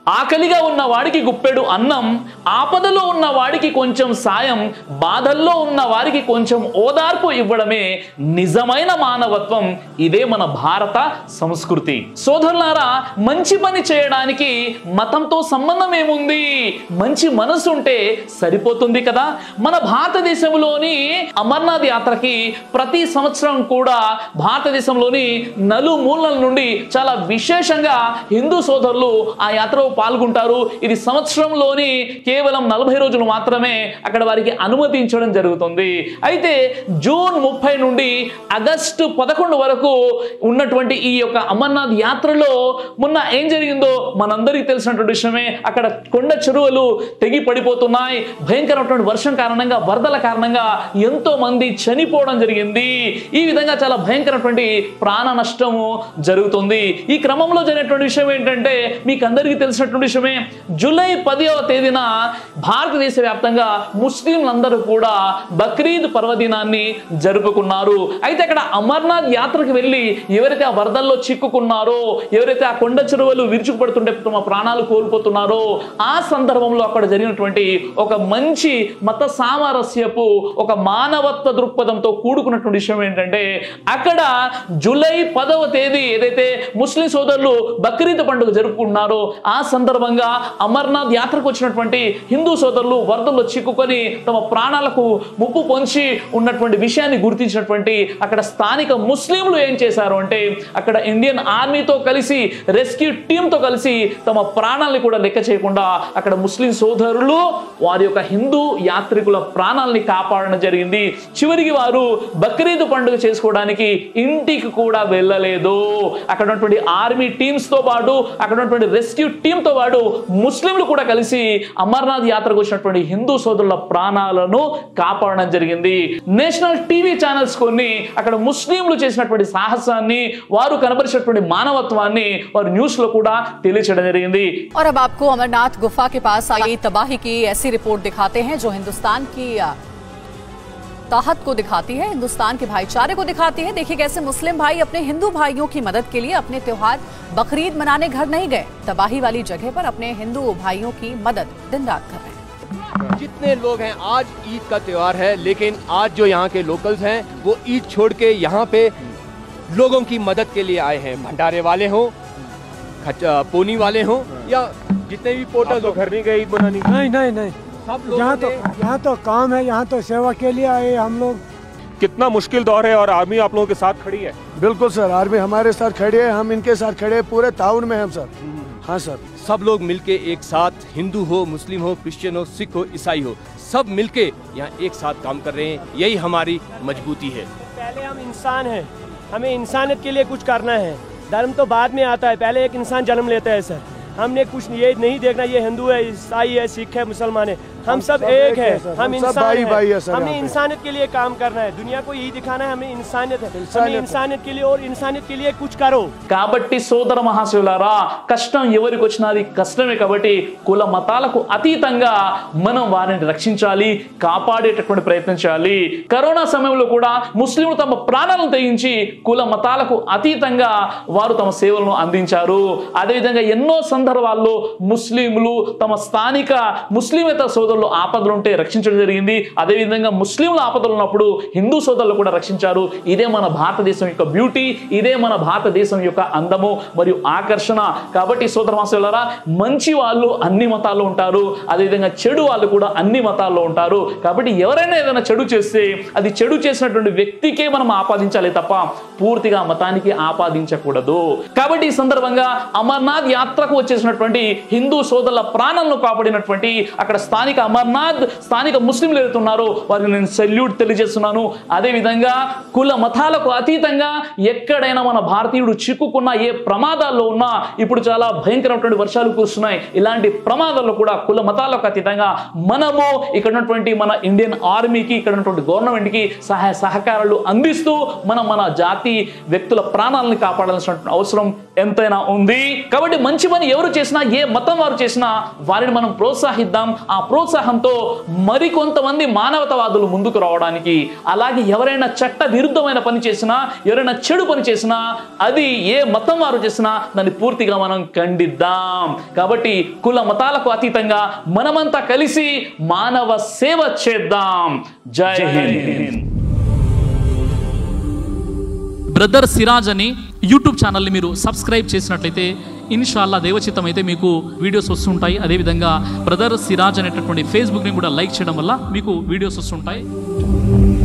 ఆకలిగా ఉన్న వాడికి గుప్పెడు అన్నం ఆపదలో ఉన్న వాడికి కొంచెం సాయం బాధల్లో ఉన్న వారికి కొంచెం ఓదార్పు ఇవ్వడమే నిజమైన మానవత్వం ఇదే మన భారత సంస్కృతి సోదరులారా మంచి పని చేయడానికి మతంతో సంబంధం ఏముంది మంచి మనసు ఉంటే సరిపోతుంది కదా మన భారతదేశంలోని అమర్నాథ్ యాత్రకి ప్రతి సంవత్సరం కూడా భారతదేశంలోని నలుమూలల నుండి చాలా విశేషంగా హిందూ సోదరులు ఆ యాత్రలో పాల్గొంటారు ఇది సంవత్సరంలోని కేవలం నలభై రోజులు మాత్రమే అక్కడ వారికి అనుమతించడం జరుగుతుంది అయితే జూన్ ముప్పై నుండి ఆగస్టు పదకొండు వరకు ఉన్నటువంటి ఈ యొక్క అమర్నాథ్ యాత్రలో మొన్న ఏం జరిగిందో మనందరికీ తెలిసినటువంటి విషయమే అక్కడ కొండ చెరువులు తెగి పడిపోతున్నాయి భయంకరమైనటువంటి వర్షం కారణంగా వరదల కారణంగా ఎంతో మంది చనిపోవడం జరిగింది ఈ విధంగా చాలా భయంకరమైనటువంటి ప్రాణ నష్టము జరుగుతుంది ఈ క్రమంలో జరిగినటువంటి విషయం ఏంటంటే మీకు అందరికీ తెలిసినటువంటి విషయమే జూలై పదివ తేదీన భారతదేశ వ్యాప్తంగా ముస్లింలందరూ కూడా బక్రీద్ పర్వదినాన్ని జరుపుకున్నారు అయితే అక్కడ అమర్నాథ్ యాత్రకు వెళ్ళి ఎవరైతే ఆ వరదల్లో చిక్కుకున్నారో ఎవరైతే ఆ కొండ చెరువులు విరుచుకుపడుతుంటే తమ ప్రాణాలు కోల్పోతున్నారో ఆ సందర్భంలో అక్కడ జరిగినటువంటి ఒక మంచి మత సామరస్యపు ఒక మానవత్వ దృక్పథంతో కూడుకున్నటువంటి విషయం ఏంటంటే అక్కడ జూలై పదవ తేదీ ఏదైతే ముస్లిం సోదరులు బక్రీద్ పండుగ జరుపుకుంటున్నారో ఆ సందర్భంగా అమర్నాథ్ యాత్రకు వచ్చినటువంటి హిందూ సోదరులు వరదల్లో చిక్కుకొని తమ ప్రాణాలకు ముప్పు పొంచి ఉన్నటువంటి విషయాన్ని గుర్తించినటువంటి అక్కడ స్థానిక ముస్లింలు ఏం చేశారు అంటే అక్కడ ఇండియన్ ఆర్మీతో కలిసి రెస్క్యూ టీంతో కలిసి తమ ప్రాణాలని కూడా లెక్క చేయకుండా అక్కడ ముస్లిం సోదరులు వారి యొక్క హిందూ యాత్రికుల ప్రాణాలని కాపాడడం జరిగింది చివరికి వారు బక్రీద్ పండుగ చేసుకోవడానికి ఇంటికి కూడా వెళ్ళలేదు అక్కడ ఉన్నటువంటి ఆర్మీ టీమ్స్ తో పాటు అక్కడ ఉన్నటువంటి రెస్క్యూ టీమ్ తో పాటు ముస్లింలు కూడా కలిసి అమర్నాథ్ యాత్రకు వచ్చినటువంటి హిందూ సోదరుల ప్రాణాలను కాపాడడం జరిగింది నేషనల్ టీవీ ఛానల్స్ కొన్ని అక్కడ ముస్లింలు చేసినటువంటి సాహసాన్ని వారు కనబరిచినటువంటి మానవత్వాన్ని వారు న్యూస్ లో కూడా తెలియచేయడం జరిగింది और अब आपको अमरनाथ गुफा के पास आई तबाही की ऐसी रिपोर्ट दिखाते हैं जो हिंदुस्तान की अ, ताहत को दिखाती है हिंदुस्तान के भाईचारे को दिखाती है देखिए कैसे मुस्लिम भाई अपने हिंदू भाइयों की मदद के लिए अपने त्योहार बकरीद मनाने घर नहीं गए तबाही वाली जगह पर अपने हिंदू भाइयों की मदद दिन रात कर रहे हैं जितने लोग हैं आज ईद का त्योहार है लेकिन आज जो यहाँ के लोकल्स हैं वो ईद छोड़ के यहाँ पे लोगों की मदद के लिए आए हैं भंडारे वाले हों खच- पोनी वाले हों या जितने भी पोर्टल हो घर नहीं गए ईद मनाने नहीं नहीं नहीं सब लोगों यहाँ तो ने यहाँ तो काम है यहाँ तो सेवा के लिए आए हम लोग कितना मुश्किल दौर है और आर्मी आप लोगों के साथ खड़ी है बिल्कुल सर आर्मी हमारे साथ खड़े हैं हम इनके साथ खड़े हैं पूरे ताउन में हम सर हाँ सर सब लोग मिलके एक साथ हिंदू हो मुस्लिम हो क्रिश्चियन हो सिख हो ईसाई हो सब मिलके यहाँ एक साथ काम कर रहे हैं यही हमारी मजबूती है पहले हम इंसान हैं हमें इंसानियत के लिए कुछ करना है धर्म तो बाद में आता है पहले एक इंसान जन्म लेता है सर हमने कुछ ये नहीं देखना ये हिंदू है ईसाई है सिख है मुसलमान है हम सब एक है सर, हम हम सब इंसान भाई हैं। भाई है सर हमने यहाँ पे। इंसानियत के लिए काम करना है दुनिया को यही दिखाना है हमें इंसानियत है हमें इंसानियत है। इंसानियत के लिए और इंसानियत के लिए कुछ करो కాబట్టి సోదర మహాశివులారా కష్టం ఎవరికి వచ్చినా అది కష్టమే కాబట్టి కుల మతాలకు అతీతంగా మనం వారిని రక్షించాలి కాపాడేటటువంటి ప్రయత్నం చేయాలి కరోనా సమయంలో కూడా ముస్లింలు తమ ప్రాణాలను తెగించి కుల మతాలకు అతీతంగా వారు తమ సేవలను అందించారు అదేవిధంగా ఎన్నో సందర్భాల్లో ముస్లింలు తమ స్థానిక ముస్లిమేతర సోదరులు ఆపదలు ఉంటే రక్షించడం జరిగింది అదేవిధంగా ముస్లింల ఆపదలు ఉన్నప్పుడు హిందూ సోదరులు కూడా రక్షించారు ఇదే మన భారతదేశం యొక్క బ్యూటీ ఇదే మన భారతదేశం యొక్క అందము మరియు ఆకర్షణ కాబట్టి సోదర మాసారా మంచి వాళ్ళు అన్ని మతాల్లో ఉంటారు అదేవిధంగా చెడు వాళ్ళు కూడా అన్ని మతాల్లో ఉంటారు కాబట్టి ఎవరైనా ఏదైనా చెడు చేస్తే అది చెడు చేసినటువంటి వ్యక్తికే మనం ఆపాదించాలి తప్ప పూర్తిగా మతానికి ఆపాదించకూడదు కాబట్టి ఈ సందర్భంగా అమర్నాథ్ యాత్రకు వచ్చేసినటువంటి హిందూ సోదరుల ప్రాణాలను కాపాడినటువంటి అక్కడ స్థానిక అమర్నాథ్ స్థానిక ముస్లింలు ఎవరుతున్నారో వారికి నేను సెల్యూట్ తెలియజేస్తున్నాను అదే విధంగా కుల మతాలకు అతీతంగా ఎక్కడైనా మన భారతీయుడు చిక్కుకున్న ఏ ప్రమాదాల్లో ఉన్నా ఇప్పుడు చాలా భయంకరమైనటువంటి వర్షాలు కురుస్తున్నాయి ఇలాంటి ప్రమాదాల్లో కూడా కుల మతాలకు అతీతంగా మనము ఇక్కడ ఉన్నటువంటి మన ఇండియన్ ఆర్మీకి ఇక్కడ ఉన్నటువంటి గవర్నమెంట్కి సహాయ సహకారాలు అందిస్తూ మనం మన జాతి వ్యక్తుల ప్రాణాలను కాపాడాల్సినటువంటి అవసరం ఎంతైనా ఉంది కాబట్టి మంచి పని ఎవరు చేసినా ఏ మతం వారు చేసినా వారిని మనం ప్రోత్సహిద్దాం ఆ ప్రోత్సాహంతో మరికొంతమంది మానవతావాదులు ముందుకు రావడానికి అలాగే ఎవరైనా చట్ట విరుద్ధమైన పని చేసినా ఎవరైనా చెడు పని చేసినా అది ఏ మతం వారు చేసినా దాన్ని పూర్తిగా మనం ఖండిద్దాం కాబట్టి కుల మతాలకు అతీతంగా మనమంతా కలిసి మానవ సేవ చేద్దాం జై హింద్ బ్రదర్ సిరాజ్ అని యూట్యూబ్ ఛానల్ని మీరు సబ్స్క్రైబ్ చేసినట్లయితే ఇన్షాల్లా దేవచిత్తం అయితే మీకు వీడియోస్ వస్తుంటాయి అదేవిధంగా బ్రదర్ సిరాజ్ అనేటటువంటి ఫేస్బుక్ని కూడా లైక్ చేయడం వల్ల మీకు వీడియోస్ వస్తుంటాయి